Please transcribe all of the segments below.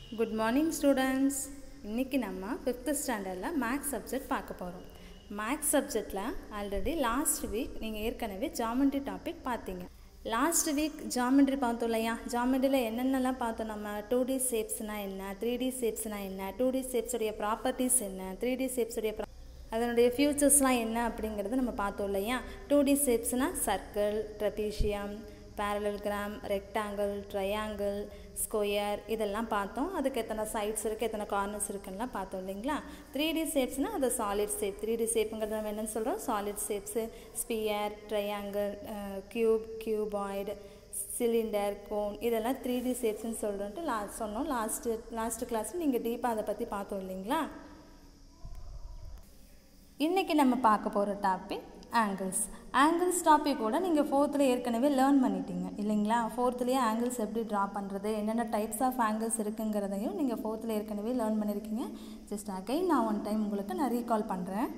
Good morning students இன்றைக்கி நம்ம fifth ஸ்டாண்டர்டில் மேக்ஸ் சப்ஜெக்ட் பார்க்க போகிறோம் மேக்ஸ் சப்ஜெக்டில் ஆல்ரெடி லாஸ்ட் வீக் நீங்கள் ஏற்கனவே ஜாமெண்ட்ரி டாபிக் பார்த்தீங்க லாஸ்ட் வீக் ஜாமெண்ட்ரி பார்த்தோம் இல்லையா ஜாமெண்ட்ரியில் என்னென்னலாம் பார்த்தோம் நம்ம டூ டி ஷேப்ஸ்னால் என்ன த்ரீ டி ஷேப்ஸ்னால் என்ன டூ டி ஷேப்ஸுடைய ப்ராப்பர்ட்டிஸ் என்ன த்ரீ டி ஷேப்ஸுடைய அதனுடைய ஃபியூச்சர்ஸ்லாம் என்ன அப்படிங்கிறது நம்ம பார்த்தோம் இல்லையா டூ டி ஷேப்ஸ்னால் circle trapezium parallelogram rectangle triangle square இதெல்லாம் பார்த்தோம் அதுக்கு எத்தனை சைட்ஸ் இருக்குது எத்தனை கார்னர்ஸ் இருக்குன்னா பார்த்தோம் இல்லைங்களா த்ரீ டி ஷேப்ஸ்னால் அது சாலிட் ஷேப் த்ரீ டி ஷேப்புங்கிறது நம்ம என்னென்னு சொல்கிறோம் solid shapes sphere triangle cube cuboid cylinder cone இதெல்லாம் த்ரீ டி ஷேப்ஸ்னு சொல்கிறோன்ட்டு லாஸ்ட் சொன்னோம் லாஸ்ட்டு லாஸ்ட்டு கிளாஸில் நீங்கள் டீப்பாக அதை பற்றி பார்த்தோம் இல்லைங்களா இன்றைக்கி நம்ம பார்க்க போகிற டாபிக் ஆங்கிள்ஸ் ஆங்கிள்ஸ் டாபிக் கூட நீங்கள் ஃபோர்த்தில் ஏற்கனவே லேர்ன் பண்ணிட்டீங்க இல்லைங்களா ஃபோர்த்துலேயே ஆங்கிள்ஸ் எப்படி ட்ரா பண்ணுறது என்னென்ன டைப்ஸ் ஆஃப் ஆங்கிள்ஸ் இருக்குங்கிறதையும் நீங்கள் ஃபோர்த்தில் ஏற்கனவே லேர்ன் பண்ணியிருக்கீங்க ஜஸ்ட் அகைன் நான் ஒன் டைம் உங்களுக்கு நான் ரீகால் பண்ணுறேன்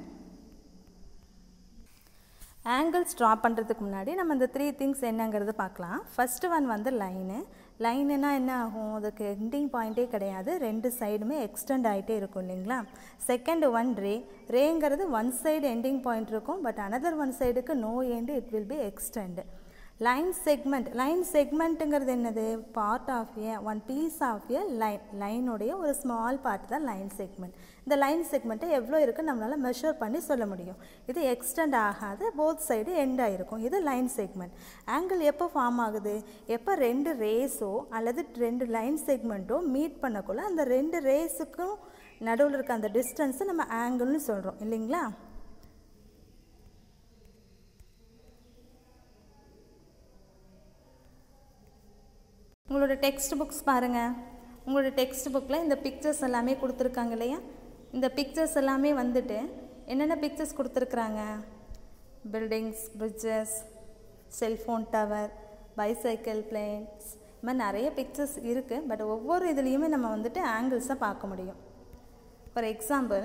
ஆங்கிள்ஸ் ட்ரா பண்ணுறதுக்கு முன்னாடி நம்ம இந்த த்ரீ திங்ஸ் என்னங்கிறது பார்க்கலாம் ஃபஸ்ட்டு ஒன் வந்து லைனு லைனுனா என்ன ஆகும் அதுக்கு எண்டிங் பாயிண்ட்டே கிடையாது ரெண்டு சைடுமே எக்ஸ்டெண்ட் ஆகிட்டே இருக்கும் இல்லைங்களா செகண்ட் ஒன் ரே ரேங்கிறது ஒன் சைடு எண்டிங் பாயிண்ட் இருக்கும் பட் அனதர் ஒன் சைடுக்கு no end it will be extend line segment line செக்மெண்ட்டுங்கிறது என்னது part of a one piece of a line லைனுடைய ஒரு ஸ்மால் பார்ட் தான் லைன் செக்மெண்ட் இந்த line செக்மெண்ட்டை எவ்வளோ இருக்குன்னு நம்மளால் மெஷர் பண்ணி சொல்ல முடியும் இது எக்ஸ்டெண்ட் ஆகாது போத் சைடு எண்ட் ஆகிருக்கும் இது லைன் செக்மெண்ட் ஆங்கிள் எப்போ ஃபார்ம் ஆகுது எப்போ ரெண்டு ரேஸோ அல்லது ரெண்டு லைன் செக்மெண்ட்டோ மீட் பண்ணக்குள்ள அந்த ரெண்டு ரேஸுக்கும் நடுவில் இருக்க அந்த டிஸ்டன்ஸை நம்ம ஆங்கிள்னு சொல்கிறோம் இல்லைங்களா உங்களோட டெக்ஸ்ட் புக்ஸ் பாருங்கள் உங்களோட டெக்ஸ்ட் புக்கில் இந்த பிக்சர்ஸ் எல்லாமே கொடுத்துருக்காங்க இல்லையா இந்த பிக்சர்ஸ் எல்லாமே வந்துட்டு என்னென்ன பிக்சர்ஸ் கொடுத்துருக்குறாங்க buildings bridges cellphone tower bicycle planes இது மாதிரி நிறைய பிக்சர்ஸ் இருக்குது பட் ஒவ்வொரு இதுலேயுமே நம்ம வந்துட்டு ஆங்கிள்ஸை பார்க்க முடியும் ஃபார் எக்ஸாம்பிள்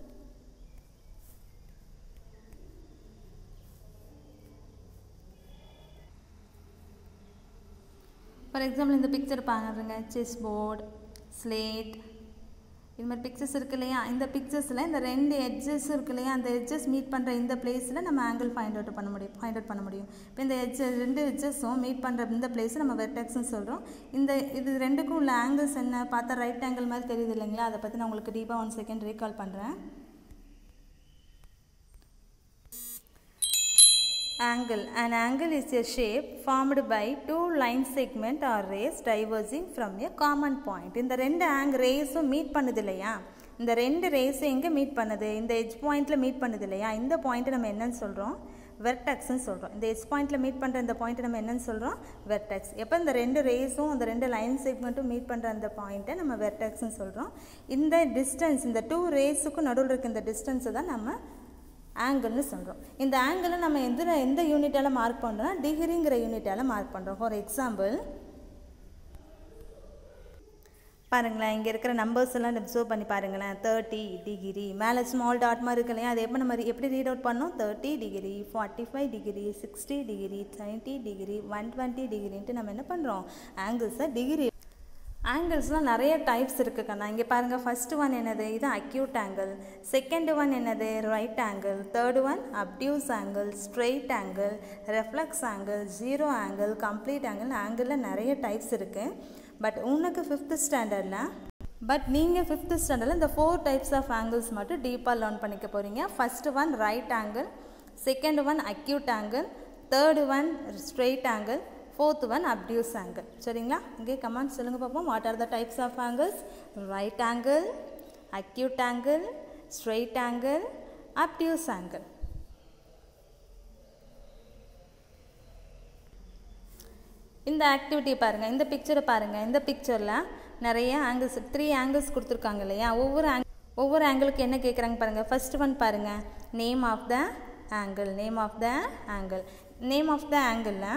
ஃபார் எக்ஸாம்பிள் இந்த பிக்சர் பாருங்க செஸ் போர்டு ஸ்லேட் இது மாதிரி பிக்சர்ஸ் இருக்கு இல்லையா இந்த பிக்சர்ஸில் இந்த ரெண்டு எட்ஜஸ் இருக்கு இல்லையா அந்த எட்ஜஸ் மீட் பண்ணுற இந்த பிளேஸில் நம்ம ஆங்கிள் ஃபைண்ட் அவுட் பண்ண முடியும் ஃபைண்ட் அவுட் பண்ண முடியும் இப்போ இந்த எட்ஜ் ரெண்டு எட்ஜஸும் மீட் பண்ணுற இந்த பிளேஸை நம்ம வெர்டெக்ஸ்னு சொல்கிறோம் இந்த இது ரெண்டுக்கும் உள்ள ஆங்கிள்ஸ் என்ன பார்த்தா ரைட் ஆங்கிள் மாதிரி தெரியுது இல்லைங்களா அதை பற்றி நான் உங்களுக்கு டீப்பாக ஒன் செகண்ட் ரீகால் பண்ணுறேன் Angle. An angle is a shape formed by two line segment or rays diverging from a common point. இந்த ரெண்டு ஆங் ரேஸும் மீட் பண்ணுது இல்லையா இந்த ரெண்டு ரேஸும் எங்கே மீட் பண்ணுது இந்த எஜ் பாயிண்ட்டில் மீட் பண்ணுது இல்லையா இந்த பாயிண்ட்டை நம்ம என்னன்னு சொல்கிறோம் வெர்டெக்ஸ்னு சொல்கிறோம் இந்த எஜ் பாயிண்ட்டில் மீட் பண்ணுற இந்த பாயிண்ட்டை நம்ம என்னன்னு சொல்கிறோம் வெர்டெக்ஸ் எப்போ இந்த ரெண்டு ரேஸும் அந்த ரெண்டு லைன் செக்மெண்ட்டும் மீட் பண்ணுற அந்த பாயிண்ட்டை நம்ம வெர்டெக்ஸ்னு சொல்கிறோம் இந்த டிஸ்டன்ஸ் இந்த டூ ரேஸுக்கும் நடுவில் இருக்க இந்த டிஸ்டன்ஸை தான் நம்ம ஆங்கிள்னு சொல்கிறோம் இந்த ஆங்கிளை நம்ம எந்த எந்த யூனிட்டால் மார்க் பண்ணுறோம்னா டிகிரிங்கிற யூனிட்டால் மார்க் பண்ணுறோம் ஃபார் எக்ஸாம்பிள் பாருங்களேன் இங்கே இருக்கிற நம்பர்ஸ் எல்லாம் அப்சர்வ் பண்ணி பாருங்களேன் தேர்ட்டி டிகிரி மேலே ஸ்மால் டாட் மாதிரி இருக்கு இல்லையா அது எப்போ நம்ம எப்படி ரீட் அவுட் பண்ணோம் thirty degree forty five degree sixty degree twenty degree one twenty டிகிரின்ட்டு நம்ம என்ன பண்ணுறோம் ஆங்கிள்ஸை டிகிரி ஆங்கிள்ஸ்லாம் நிறைய டைப்ஸ் இருக்குது கண்ணா இங்கே பாருங்கள் ஃபஸ்ட்டு ஒன் என்னது இது அக்யூட் ஆங்கிள் செகண்ட் ஒன் என்னது right angle third one obtuse angle straight angle reflex angle zero angle complete angle ஆங்கிளில் நிறைய டைப்ஸ் இருக்குது பட் உனக்கு ஃபிஃப்த்து ஸ்டாண்டர்டில் பட் நீங்கள் ஃபிஃப்த்து ஸ்டாண்டர்டில் இந்த ஃபோர் டைப்ஸ் ஆஃப் ஆங்கிள்ஸ் மட்டும் டீப்பாக லேர்ன் பண்ணிக்க போகிறீங்க first one right angle second one acute angle third one straight angle fourth one obtuse angle சரிங்களா இங்கே கமெண்ட் சொல்லுங்கள் பார்ப்போம் what are the types of angles right angle acute angle straight angle obtuse angle இந்த activity பாருங்கள் இந்த பிக்சரை பாருங்கள் இந்த பிக்சரில் நிறைய ஆங்கிள்ஸ் த்ரீ ஆங்கிள்ஸ் கொடுத்துருக்காங்க இல்லையா ஒவ்வொரு ஆங் ஒவ்வொரு ஆங்கிளுக்கு என்ன கேட்குறாங்க பாருங்கள் ஃபஸ்ட் ஒன் பாருங்கள் name of the angle name of the angle name of the ஆங்கிளில்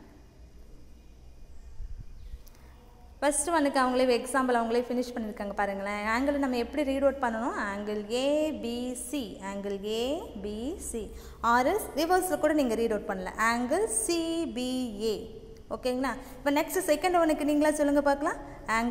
ஃபஸ்ட்டு ஒனுக்கு அவங்களே எக்ஸாம்பிள் அவங்களே ஃபினிஷ் பண்ணியிருக்காங்க பாருங்களேன் ஆங்கிள் நம்ம எப்படி ரீட் அவுட் பண்ணணும் ஆங்கிள் ஏபிசி ஆங்கிள் ஏபிசி ஆர்எஸ் ரிவர்ஸில் கூட நீங்கள் ரீட் அவுட் பண்ணல ஆங்கிள் சிபிஏ ஓகேங்களா இப்போ நெக்ஸ்ட் செகண்ட் ஒனுக்கு நீங்களா சொல்லுங்கள் பார்க்கலாம் ஆங்கிள்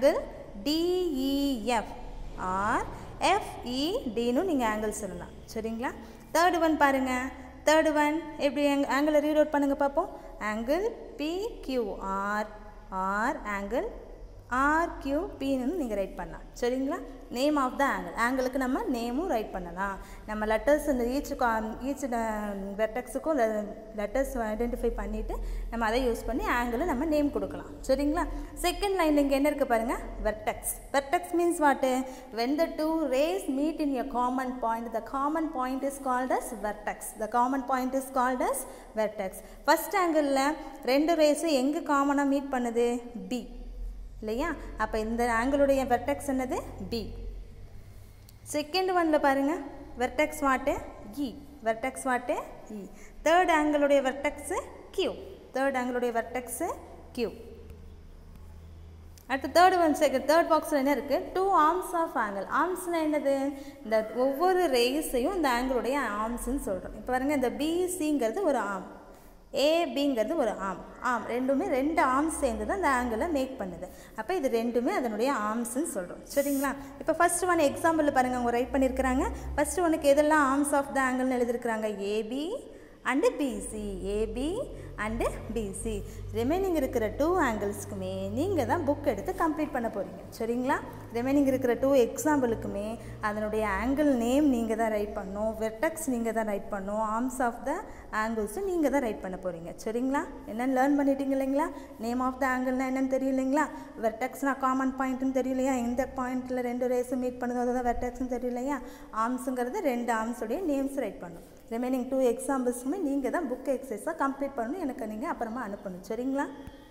டிஇஎஃப் ஆர் எஃப்இடின்னு நீங்கள் ஆங்கிள் சொல்லலாம் சரிங்களா தேர்டு ஒன் பாருங்கள் தேர்டு ஒன் எப்படி ஆங்கிளை ரீட் அவுட் பண்ணுங்கள் பார்ப்போம் ஆங்கிள் பிக்யூஆர் ஆர் ஆங்கிள் ஆர்கியூபின்னு நீங்கள் ரைட் பண்ணலாம் சரிங்களா நேம் ஆஃப் த ஆங்கிள் ஆங்கிளுக்கு நம்ம நேமும் ரைட் பண்ணலாம் நம்ம லெட்டர்ஸ் இந்த ஈச் ஈச் வெர்டெக்ஸுக்கும் லெட்டர்ஸ் ஐடென்டிஃபை பண்ணிவிட்டு நம்ம அதை யூஸ் பண்ணி ஆங்கிளை நம்ம நேம் கொடுக்கலாம் சரிங்களா செகண்ட் லைனில் இங்கே என்ன இருக்குது பாருங்கள் vertex vertex means what when the two rays meet in a common point the common point is called as vertex the common point is called as vertex first ஆங்கிளில் ரெண்டு ரேஸும் எங்கே காமனாக மீட் பண்ணுது பி இல்லையா அப்போ இந்த ஆங்கிளுடைய வெர்டெக்ஸ் என்னது பி செகண்ட் ஒனில் பாருங்கள் vertex what E vertex what E third ஆங்கிளுடைய வெர்டெக்ஸு கியூ தேர்ட் ஆங்கிளுடைய வெர்டெக்ஸு கியூ அடுத்து தேர்ட் ஒன் செகண்ட் தேர்ட் பாக்ஸில் என்ன இருக்குது டூ ஆர்ம்ஸ் ஆஃப் ஆங்கிள் ஆர்ம்ஸ்னால் என்னது இந்த ஒவ்வொரு ரேஸையும் இந்த ஆங்கிளுடைய ஆர்ம்ஸ்ன்னு சொல்கிறோம் இப்போ பாருங்கள் இந்த பிசிங்கிறது ஒரு ஆர்ம் ஏபிங்கிறது ஒரு ஆம் ஆம் ரெண்டுமே ரெண்டு ஆர்ம்ஸ் சேர்ந்து தான் அந்த ஆங்கிளை மேக் பண்ணுது அப்போ இது ரெண்டுமே அதனுடைய ஆர்ம்ஸ்ன்னு சொல்கிறோம் சரிங்களா இப்போ ஃபஸ்ட் ஒன் எக்ஸாம்பிள் பாருங்கள் அவங்க ரைட் பண்ணியிருக்கிறாங்க ஃபஸ்ட்டு ஒனுக்கு எதெல்லாம் ஆர்ம்ஸ் ஆஃப் த ஆங்கிள்னு எழுதியிருக்கிறாங்க AB and BC AB and BC remaining இருக்கிற டூ ஆங்கிள்ஸ்க்குமே நீங்கள் தான் புக் எடுத்து கம்ப்ளீட் பண்ண போகிறீங்க சரிங்களா ரிமைனிங் இருக்கிற டூ எக்ஸாம்பிளுக்குமே அதனுடைய ஆங்கிள் நேம் நீங்கள் தான் ரைட் பண்ணணும் வெர்டெக்ஸ் நீங்கள் தான் ரைட் பண்ணணும் ஆர்ம்ஸ் ஆஃப் த ஆங்கிள்ஸும் நீங்கள் தான் ரைட் பண்ண போகிறீங்க சரிங்களா என்னென்னு லேர்ன் பண்ணிட்டீங்க இல்லைங்களா நேம் ஆஃப் த ஆங்கிள்னா என்னென்னு தெரியும் இல்லைங்களா வெர்டெக்ஸ்னா காமன் பாயிண்ட்னு தெரியலையா எந்த பாயிண்ட்டில் ரெண்டு ரேஸும் மீட் பண்ணுதோ அதுதான் வெர்டெக்ஸ்னு தெரியலையா ஆர்ம்ஸுங்கிறது ரெண்டு ஆர்ம்ஸுடைய நேம்ஸ் ரைட் பண்ணணும் ரிமைனிங் டூ எக்ஸாம்பிள்ஸுமே நீங்கள் தான் புக் எக்ஸசைஸாக கம்ப்ளீட் பண்ணணும் எனக்கு நீங்கள் அப்புறமா அனுப்பணும் சரிங்களா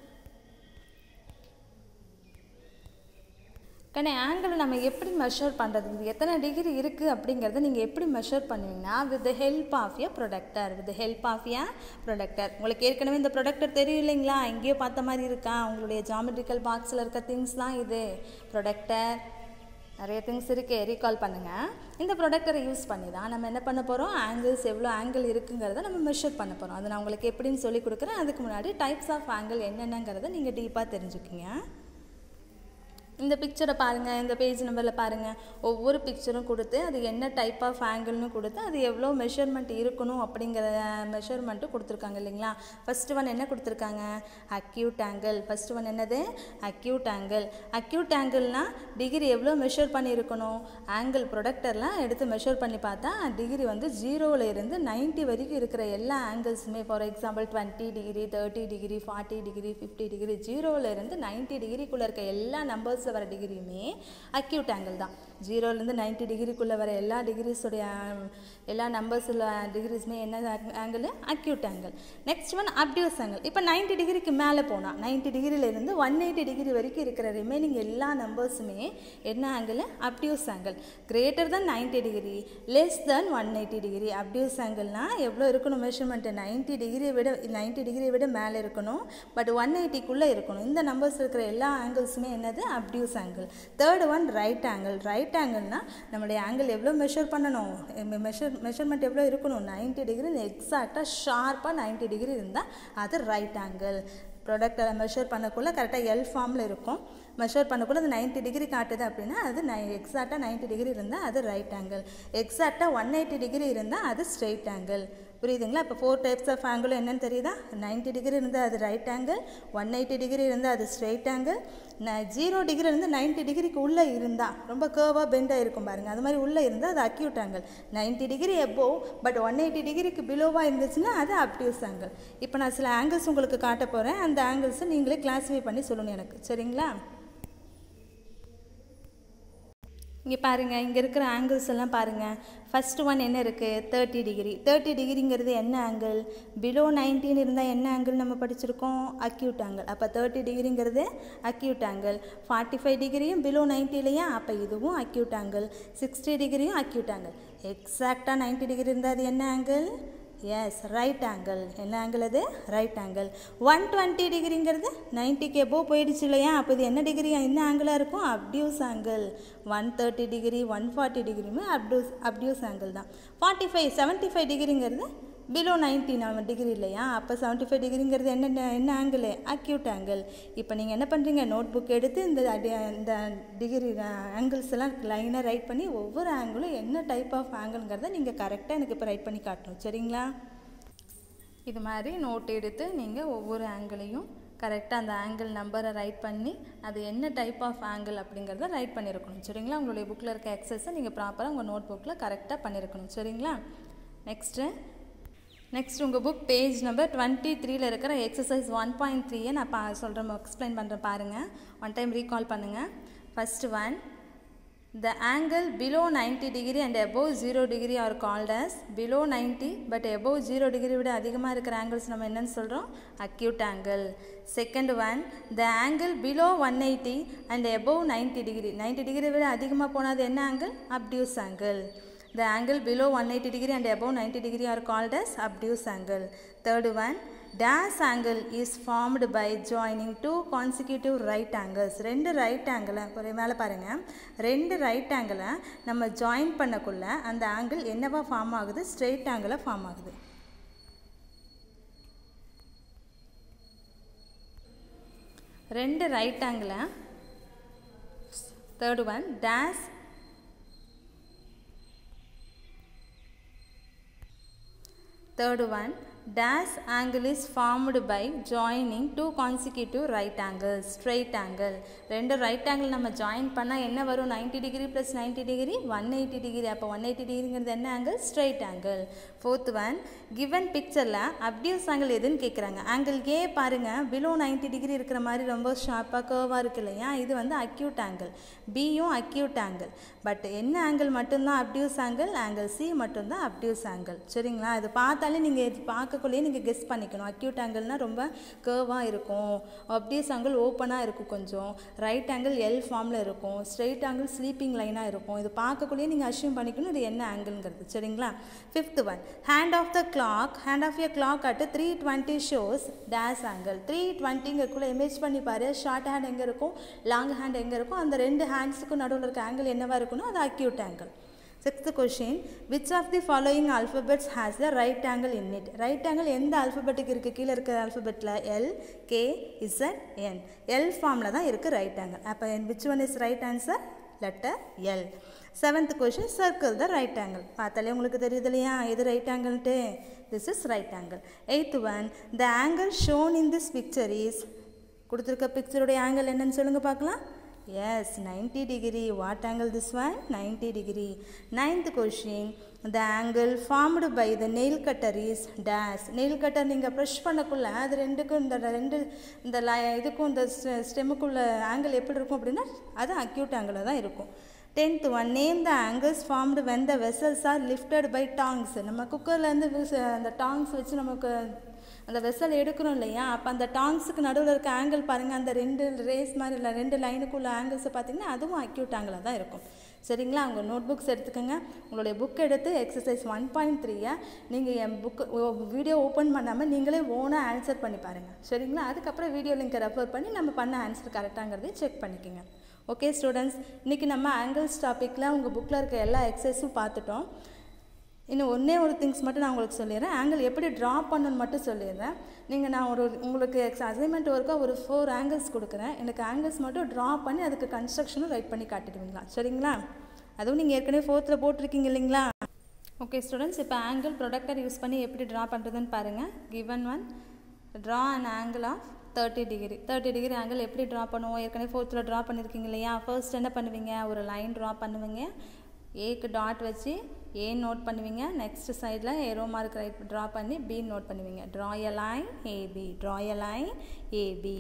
கண்ணே ஆங்கிள் நம்ம எப்படி மெஷர் பண்ணுறது எத்தனை டிகிரி இருக்குது அப்படிங்கிறத நீங்கள் எப்படி மெஷர் பண்ணுவீங்கன்னா with the help of a protractor with help of a protractor உங்களுக்கு ஏற்கனவே இந்த ப்ரொடக்டர் தெரியும் இல்லைங்களா எங்கேயோ பார்த்த மாதிரி இருக்கா உங்களுடைய ஜாமெட்ரிக்கல் பாக்ஸில் இருக்க திங்ஸ் தான் இது ப்ரொடக்டர் நிறைய திங்ஸ் இருக்கு ரீகால் பண்ணுங்கள் இந்த ப்ரொடக்டரை யூஸ் பண்ணி தான் நம்ம என்ன பண்ண போகிறோம் ஆங்கிள்ஸ் எவ்வளோ ஆங்கிள் இருக்குங்கிறத நம்ம மெஷர் பண்ண போகிறோம் அது நான் உங்களுக்கு எப்படின்னு சொல்லி கொடுக்குறேன் அதுக்கு முன்னாடி டைப்ஸ் ஆஃப் ஆங்கிள் என்னென்னங்கிறத நீங்கள் டீப்பாக தெரிஞ்சுக்கிங்க இந்த பிக்சரை பாருங்கள் இந்த பேஜ் நம்பரில் பாருங்கள் ஒவ்வொரு பிக்சரும் கொடுத்து அது என்ன டைப் ஆஃப் ஆங்கிள்னு கொடுத்து அது எவ்வளோ மெஷர்மெண்ட் இருக்கணும் அப்படிங்கிற மெஷர்மெண்ட்டும் கொடுத்துருக்காங்க இல்லைங்களா ஃபஸ்ட்டு ஒன் என்ன கொடுத்துருக்காங்க அக்யூட் ஆங்கிள் ஃபஸ்ட்டு ஒன் என்னது அக்யூட் ஆங்கிள் அக்யூட் ஆங்கிள்னால் டிகிரி எவ்வளோ மெஷர் பண்ணியிருக்கணும் ஆங்கிள் ப்ரொடக்டர்லாம் எடுத்து மெஷர் பண்ணி பார்த்தா டிகிரி வந்து ஜீரோவில் இருந்து நைன்ட்டி வரைக்கும் இருக்கிற எல்லா ஆங்கிள்ஸுமே for example twenty degree thirty degree forty degree fifty degree ஜீரோவில் இருந்து நைன்ட்டி டிகிரிக்குள்ளே இருக்க எல்லா நம்பர்ஸ் வர டிகிரியுமே அக்யூட் ஆங்கிள் தான் ஜீரோலேருந்து நைன்ட்டி டிகிரிக்குள்ளே வர எல்லா டிகிரிஸுடைய எல்லா நம்பர்ஸில் டிகிரிஸுமே என்ன angle acute angle next one obtuse angle இப்போ நைன்ட்டி டிகிரிக்கு மேலே போனால் நைன்ட்டி டிகிரியிலேருந்து ஒன் எயிட்டி டிகிரி வரைக்கும் இருக்கிற ரிமைனிங் எல்லா நம்பர்ஸுமே என்ன angle obtuse angle greater than ninety degree less than one eighty degree obtuse ஆங்கிள்னால் எவ்வளோ இருக்கணும் மெஷர்மெண்ட்டு நைன்ட்டி டிகிரியை விட நைன்ட்டி டிகிரியை விட மேலே இருக்கணும் பட் ஒன் எயிட்டிக்குள்ளே இருக்கணும் இந்த நம்பர்ஸ் இருக்கிற எல்லா ஆங்கிள்ஸுமே என்னது obtuse angle third one right angle right ஆங்கிள்னால் நம்மளுடைய ஆங்கிள் எவ்வளோ மெஷர் பண்ணணும் மெஷர் மெஷர்மெண்ட் எவ்வளோ இருக்கணும் நைன்ட்டி டிகிரி எக்ஸாக்டாக ஷார்ப்பாக நைன்ட்டி டிகிரி இருந்தால் அது ரைட் ஆங்கிள் ப்ராடக்டை மெஷர் பண்ணக்குள்ளே கரெக்டாக எல் ஃபார்மில் இருக்கும் மெஷர் பண்ணக்குள்ள அது நைன்ட்டி டிகிரி காட்டுது அப்படின்னா அது நை எக்ஸாக்டாக நைன்ட்டி டிகிரி இருந்தால் அது ரைட் ஆங்கிள் எக்ஸாக்டாக ஒன் எயிட்டி டிகிரி இருந்தால் அது ஸ்ட்ரெயிட் ஆங்கிள் புரியுதுங்களா இப்போ ஃபோர் டைப்ஸ் ஆஃப் ஆங்கிள் என்னன்னு தெரியுதா நைன்ட்டி டிகிரி இருந்தால் அது right angle one eighty degree இருந்தால் அது ஸ்ட்ரெயிட் ஆங்கிள் ஜீரோ டிகிரி இருந்து நைன்ட்டி டிகிரிக்கு உள்ளே இருந்தால் ரொம்ப கேர்வாக பெண்டாக இருக்கும் பாருங்கள் அது மாதிரி உள்ளே இருந்தால் அது acute angle ninety degree above but one eighty டிகிரிக்கு பிலோவாக இருந்துச்சுன்னா அது அப்டியூஸ் ஆங்கிள் இப்போ நான் சில ஆங்கிள்ஸ் உங்களுக்கு காட்ட போகிறேன் அந்த ஆங்கிள்ஸை நீங்களே கிளாஸிஃபை பண்ணி சொல்லணும் எனக்கு சரிங்களா இங்கே பாருங்கள் இங்கே இருக்கிற ஆங்கிள்ஸ் எல்லாம் பாருங்கள் ஃபஸ்ட்டு ஒன் என்ன இருக்குது தேர்ட்டி டிகிரி தேர்ட்டி டிகிரிங்கிறது என்ன ஆங்கிள் பிலோ நைன்டீன் இருந்தால் என்ன ஆங்கிள் நம்ம படிச்சிருக்கோம் அக்யூட் ஆங்கிள் அப்போ தேர்ட்டி டிகிரிங்கிறது அக்யூட் ஆங்கிள் ஃபார்ட்டி ஃபைவ் டிகிரியும் பிலோ நைன்ட்டி இல்லையா அப்போ இதுவும் அக்யூட் ஆங்கிள் சிக்ஸ்டி டிகிரியும் அக்யூட் ஆங்கிள் எக்ஸாக்டாக நைன்ட்டி டிகிரி இருந்தால் அது என்ன ஆங்கிள் எஸ் ரைட் ஆங்கிள் என்ன ஆங்கிள் அது ரைட் ஆங்கிள் ஒன் டுவெண்ட்டி டிகிரிங்கிறது நைன்ட்டிக்கு எபோ போயிடுச்சு இல்லையா அப்போ இது என்ன டிகிரி என்ன ஆங்கிளாக இருக்கும் obtuse angle one thirty degree one forty டிகிரியுமே அப்டியூஸ் அப்டியூஸ் ஆங்கிள் தான் forty five seventy five டிகிரிங்கிறது below ninety நம்ம டிகிரி இல்லையா அப்போ செவன்ட்டி ஃபைவ் டிகிரிங்கிறது என்ன என்ன ஆங்கிள் அக்யூட் ஆங்கிள் இப்போ நீங்கள் என்ன பண்ணுறீங்க நோட் புக் எடுத்து இந்த அடி- இந்த டிகிரி ஆங்கிள்ஸ் எல்லாம் லைனாக ரைட் பண்ணி ஒவ்வொரு ஆங்கிளும் என்ன டைப் ஆஃப் ஆங்கிள்ங்கிறத நீங்கள் கரெக்டாக எனக்கு இப்போ ரைட் பண்ணி காட்டணும் சரிங்களா இது மாதிரி நோட் எடுத்து நீங்கள் ஒவ்வொரு ஆங்கிளையும் கரெக்டாக அந்த ஆங்கிள் நம்பரை ரைட் பண்ணி அது என்ன டைப் ஆஃப் ஆங்கிள் அப்படிங்கிறத ரைட் பண்ணியிருக்கணும் சரிங்களா உங்களுடைய புக்கில் இருக்க எக்ஸசைஸை நீங்கள் ப்ராப்பராக உங்கள் நோட் புக்கில் கரெக்டாக பண்ணியிருக்கணும் சரிங்களா நெக்ஸ்ட்டு நெக்ஸ்ட் உங்கள் புக் பேஜ் நம்பர் டுவெண்ட்டி த்ரீல இருக்கிற எக்ஸசைஸ் ஒன் பாயிண்ட் த்ரீயை நான் பா சொல்கிறேன் எக்ஸ்பிளைன் பண்ணுறேன் பாருங்கள் ஒன் டைம் ரீகால் பண்ணுங்கள் first one The angle below 90 degree and above 0 degree are called as below 90 but above 0 degree விட அதிகமாக இருக்கிற angles நம்ம என்னன்னு சொல்கிறோம் acute angle second one the angle below 180 and above 90 degree 90 degree விட அதிகமாக போனது என்ன angle obtuse angle the angle below 180 degree and above 90 degree are called as obtuse angle third one dash angle is formed by joining two consecutive right angles ரெண்டு right ஆங்கிளை ஒரு மேலே பாருங்கள் ரெண்டு ரைட் ஆங்கிளை நம்ம ஜாயின் பண்ணக்குள்ள அந்த ஆங்கிள் என்னவா ஃபார்ம் ஆகுது ஸ்ட்ரெயிட் ஆங்கிளாக ஃபார்ம் ஆகுது ரெண்டு ரைட் ஆங்கிளை third one dash Third one, dash angle is formed by joining two consecutive right angles, straight angle. ரெண்டு right angle நம்ம join பண்ணால் என்ன வரும் 90 degree plus 90 degree 180 degree அப்போ 180 டிகிரிங்கிறது என்ன angle straight angle. Fourth one, given pictureல obtuse angle எதுன்னு கேட்குறாங்க angle A பாருங்க below 90 degree இருக்கிற மாதிரி ரொம்ப ஷார்ப்பாக கர்வாக இருக்கு இல்லையா இது வந்து acute angle பியும் acute angle பட் என்ன ஆங்கிள் மட்டும்தான் அப்டியூஸ் ஆங்கிள் ஆங்கிள் சி மட்டும்தான் அப்டியூஸ் ஆங்கிள் சரிங்களா இது பார்த்தாலே நீங்கள் இது பார்க்கக்குள்ளேயே நீங்கள் கெஸ் பண்ணிக்கணும் அக்யூட் ஆங்கிள்னால் ரொம்ப கேர்வாக இருக்கும் அப்டியூஸ் ஆங்கிள் ஓப்பனாக இருக்கும் கொஞ்சம் ரைட் ஆங்கிள் எல் ஃபார்மில் இருக்கும் ஸ்ட்ரெயிட் ஆங்கிள் ஸ்லீப்பிங் லைனாக இருக்கும் இது பார்க்கக்குள்ளேயே நீங்கள் அஷ்யூம் பண்ணிக்கணும் இது என்ன ஆங்கிள்ங்கிறது சரிங்களா fifth one hand of the clock hand of a clock at three twenty shows the angle three டுவெண்ட்டிங்கக்குள்ளே இமேஜ் பண்ணி பாரு ஷார்ட் ஹேண்ட் எங்கே இருக்கும் லாங் ஹேண்ட் எங்கே இருக்கும் அந்த ரெண்டு ஹேண்ட்ஸுக்கும் நடுவில் இருக்க ஆங்கிள் என்னவா இருக்கணும் அது acute angle sixth question which of the following alphabets has the right angle in it right angle எந்த ஆல்ஃபபெட்டுக்கு இருக்குது கீழே இருக்கிற ஆல்ஃபபெட்டில் L K Z N L ஃபார்மில் தான் இருக்குது ரைட் ஆங்கிள் அப்போ which one is right answer letter L seventh question circle the right angle பார்த்தாலே உங்களுக்கு தெரியுது இல்லையா எது ரைட் ஆங்கிள்ட்டு this is right angle eighth one the angle shown in this picture is கொடுத்துருக்க பிக்சருடைய ஆங்கிள் என்னன்னு சொல்லுங்கள் பார்க்கலாம் Yes, 90 degree. What angle this one? 90 degree. Ninth question. The angle formed by the nail cutter is dash. nail cutter நீங்கள் press பண்ணக்குள்ள அது ரெண்டுக்கும் இந்த ரெண்டு இந்த ல இதுக்கும் இந்த ஸ்டெம்முக்குள்ள ஆங்கிள் எப்படி இருக்கும் அப்படின்னா அது அக்யூட் ஆங்கிளில் தான் இருக்கும் tenth one name the angles formed when the vessels are lifted by tongs நம்ம குக்கர்லேருந்து அந்த டாங்ஸ் வச்சு நமக்கு அந்த வெசல் எடுக்கிறோம் இல்லையா அப்போ அந்த டாங்ஸுக்கு நடுவில் இருக்க ஆங்கிள் பாருங்கள் அந்த ரெண்டு ரேஸ் மாதிரி இல்லை ரெண்டு லைனுக்குள்ள ஆங்கிள்ஸை பார்த்தீங்கன்னா அதுவும் அக்யூட் ஆங்கிளாக தான் இருக்கும் சரிங்களா உங்கள் நோட் புக்ஸ் எடுத்துக்கோங்க உங்களுடைய புக் எடுத்து எக்ஸசைஸ் ஒன் பாயிண்ட் த்ரீயை நீங்கள் என் புக்கு வீடியோ ஓப்பன் பண்ணாமல் நீங்களே ஓனாக ஆன்சர் பண்ணி பாருங்கள் சரிங்களா அதுக்கப்புறம் வீடியோ லிங்கை ரெஃபர் பண்ணி நம்ம பண்ண ஆன்சர் கரெக்டாங்கிறதையும் செக் பண்ணிக்கோங்க ஓகே ஸ்டூடெண்ட்ஸ் இன்றைக்கி நம்ம ஆங்கிள்ஸ் டாப்பிக்கில் உங்கள் புக்கில் இருக்க எல்லா எக்ஸசைஸும் பார்த்துட்டோம் இன்னும் ஒன்றே ஒரு திங்ஸ் மட்டும் நான் உங்களுக்கு சொல்லிடுறேன் ஆங்கிள் எப்படி ட்ரா பண்ணணும்னு மட்டும் சொல்லிடுறேன் நீங்கள் நான் ஒரு உங்களுக்கு எக்ஸ் அசைன்மெண்ட் ஒர்க்காக ஒரு ஃபோர் ஆங்கிள்ஸ் கொடுக்குறேன் எனக்கு ஆங்கிள்ஸ் மட்டும் ட்ரா பண்ணி அதுக்கு கன்ஸ்ட்ரக்ஷனும் ரைட் பண்ணி காட்டிடுவீங்களா சரிங்களா அதுவும் நீங்கள் ஏற்கனவே ஃபோர்த்தில் போட்டிருக்கீங்க இல்லைங்களா ஓகே ஸ்டூடெண்ட்ஸ் இப்போ ஆங்கிள் ப்ரொடக்டர் யூஸ் பண்ணி எப்படி ட்ரா பண்ணுறதுன்னு பாருங்கள் given one draw and angle of thirty degree thirty degree angle எப்படி ட்ரா பண்ணுவோம் ஏற்கனவே ஃபோர்த்தில் ட்ரா பண்ணியிருக்கீங்க இல்லையா ஃபர்ஸ்ட் என்ன பண்ணுவீங்க ஒரு லைன் ட்ரா பண்ணுவீங்க ஏக்கு டாட் வச்சு ஏ நோட் பண்ணுவீங்க நெக்ஸ்ட் சைடில் ஏரோ மார்க் ரைட் ட்ரா பண்ணி பி நோட் பண்ணுவீங்க draw a line AB draw a line AB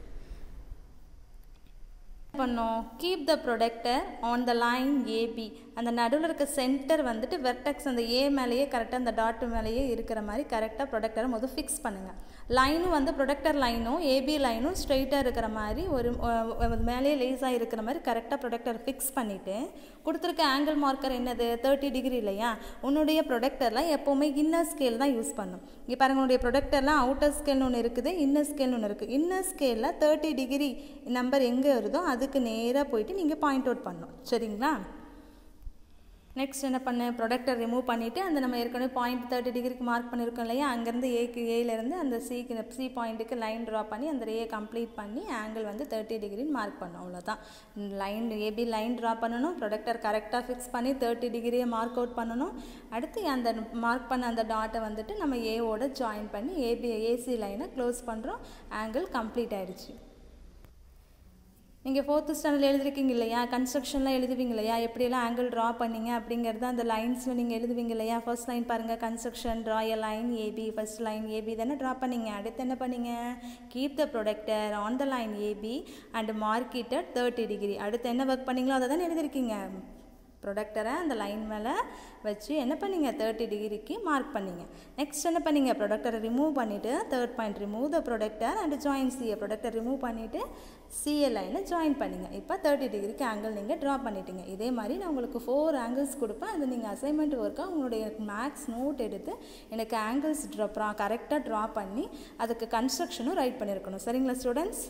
பண்ணோம் keep the protractor on the line AB அந்த நடுவில் இருக்க சென்டர் வந்துட்டு வெர்டெக்ஸ் அந்த ஏ மேலேயே கரெக்டாக அந்த டாட் மேலேயே இருக்கிற மாதிரி கரெக்டாக ப்ரொடக்டரை முதல் ஃபிக்ஸ் பண்ணுங்கள் லைனும் வந்து ப்ரொடக்டர் லைனும் ஏபி லைனும் ஸ்ட்ரெயிட்டாக இருக்கிற மாதிரி ஒரு மேலேயே லேஸாக இருக்கிற மாதிரி கரெக்டாக ப்ரொடக்டர் ஃபிக்ஸ் பண்ணிவிட்டு கொடுத்துருக்க ஆங்கிள் மார்க்கர் என்னது தேர்ட்டி டிகிரி இல்லையா உன்னுடைய ப்ரொடக்டரில் எப்போவுமே இன்னர் ஸ்கேல் தான் யூஸ் பண்ணும் இங்கே பாருங்க உன்னுடைய ப்ரொடக்டர்லாம் அவுட்டர் ஸ்கேல்னு ஒன்று இருக்குது இன்னர் ஸ்கேல்னு ஒன்று இருக்குது இன்னர் ஸ்கேலில் தேர்ட்டி டிகிரி நம்பர் எங்கே வருதோ அதுக்கு நேராக போயிட்டு நீங்கள் பாயிண்ட் அவுட் பண்ணணும் சரிங்களா நெக்ஸ்ட் என்ன பண்ணேன் ப்ரொடக்டை ரிமூவ் பண்ணிவிட்டு அந்த நம்ம ஏற்கனவே பாயிண்ட் தேர்ட்டி டிகிரிக்கு மார்க் பண்ணியிருக்கோம் இல்லையா அங்கேருந்து ஏக்கு ஏலேருந்து அந்த சிக்கு சி பாயிண்ட்டுக்கு லைன் ட்ரா பண்ணி அந்த ரேயை கம்ப்ளீட் பண்ணி ஆங்கிள் வந்து தேர்ட்டி டிகிரின்னு மார்க் பண்ணோம் அவ்வளோதான் லைன் ஏபி லைன் ட்ரா பண்ணணும் ப்ரொடக்டர் கரெக்டாக ஃபிக்ஸ் பண்ணி தேர்ட்டி டிகிரியை மார்க் அவுட் பண்ணணும் அடுத்து அந்த மார்க் பண்ண அந்த டாட்டை வந்துட்டு நம்ம ஏவோட ஜாயின் பண்ணி ஏபி ஏசி லைனை க்ளோஸ் பண்ணுறோம் ஆங்கிள் கம்ப்ளீட் ஆயிடுச்சு நீங்கள் ஃபோர்த்து ஸ்டாண்டர்ட் எழுதிருக்கீங்க இல்லையா கன்ஸ்ட்ரக்ஷன்லாம் எழுதுவீங்க இல்லையா எப்படியெல்லாம் ஆங்கிள் ட்ரா பண்ணீங்க அப்படிங்கிறது அந்த லைன்ஸில் நீங்கள் எழுதுவீங்க இல்லையா ஃபர்ஸ்ட் லைன் பாருங்கள் construction draw a line AB first line AB தானே ட்ரா பண்ணீங்க அடுத்து என்ன பண்ணீங்க keep the protractor on the line AB and marked thirty degree அடுத்து என்ன ஒர்க் பண்ணீங்களோ அதை தானே எழுதிருக்கீங்க ப்ரொடக்டரை அந்த லைன் மேலே வச்சு என்ன பண்ணீங்க தேர்ட்டி டிகிரிக்கு மார்க் பண்ணீங்க நெக்ஸ்ட் என்ன பண்ணீங்க ப்ரொடக்டரை ரிமூவ் பண்ணிவிட்டு third point remove the protractor and join CA protractor remove பண்ணிவிட்டு சிஏ லைனை ஜாயின் பண்ணிங்க இப்போ தேர்ட்டி டிகிரிக்கு ஆங்கிள் நீங்கள் ட்ரா பண்ணிட்டீங்க இதே மாதிரி நான் உங்களுக்கு ஃபோர் ஆங்கிள்ஸ் கொடுப்பேன் அது நீங்கள் அசைன்மெண்ட் ஒர்க்காக உங்களுடைய மேக்ஸ் நோட் எடுத்து எனக்கு ஆங்கிள்ஸ் ட்ரா கரெக்டாக ட்ரா பண்ணி அதுக்கு கன்ஸ்ட்ரக்ஷனும் ரைட் பண்ணியிருக்கணும் சரிங்களா ஸ்டூடெண்ட்ஸ்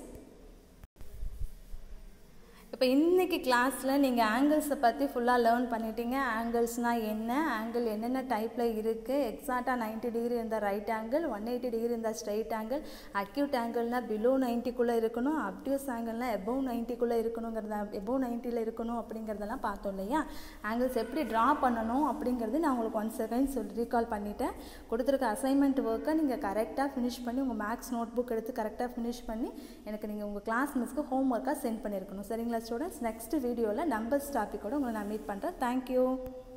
இப்போ இன்றைக்கி கிளாஸில் நீங்கள் ஆங்கிள்ஸை பற்றி ஃபுல்லாக லேர்ன் பண்ணிட்டீங்க ஆங்கிள்ஸ்னால் என்ன ஆங்கிள் என்னென்ன டைப்பில் இருக்குது எக்ஸாக்டாக நைன்ட்டி டிகிரி இருந்தால் right angle one eighty degree இருந்தால் ஸ்ட்ரைட் ஆங்கிள் அக்யூட் ஆங்கிள்னால் பிலோ நைன்ட்டிக்குள்ளே இருக்கணும் அப்டியூஸ் ஆங்கிள்னால் எபோவ் நைன்ட்டிக்குள்ளே இருக்கணுங்கிறத எபோவ் நைன்ட்டியில் இருக்கணும் அப்படிங்கிறதெல்லாம் பார்த்தோம் இல்லையா ஆங்கிள்ஸ் எப்படி ட்ரா பண்ணணும் அப்படிங்கிறது நான் உங்களுக்கு ஒன் செகண்ட் சொல்லி ரீகால் பண்ணிட்டேன் கொடுத்துருக்க அசைன்மெண்ட் ஒர்க்கை நீங்கள் கரெக்டாக ஃபினிஷ் பண்ணி உங்கள் மேக்ஸ் நோட் புக் எடுத்து கரெக்டாக ஃபினிஷ் பண்ணி எனக்கு நீங்கள் உங்கள் கிளாஸ் மிஸ்க்கு ஹோம் ஒர்க்காக சென்ட் பண்ணியிருக்கணும் சரிங்களா ஸ்டூடெண்ட்ஸ் நெக்ஸ்ட் வீடியோவில் நம்பர்ஸ் டாப்பிக்கோட உங்களை நான் மீட் பண்ணுறேன் தேங்க்யூ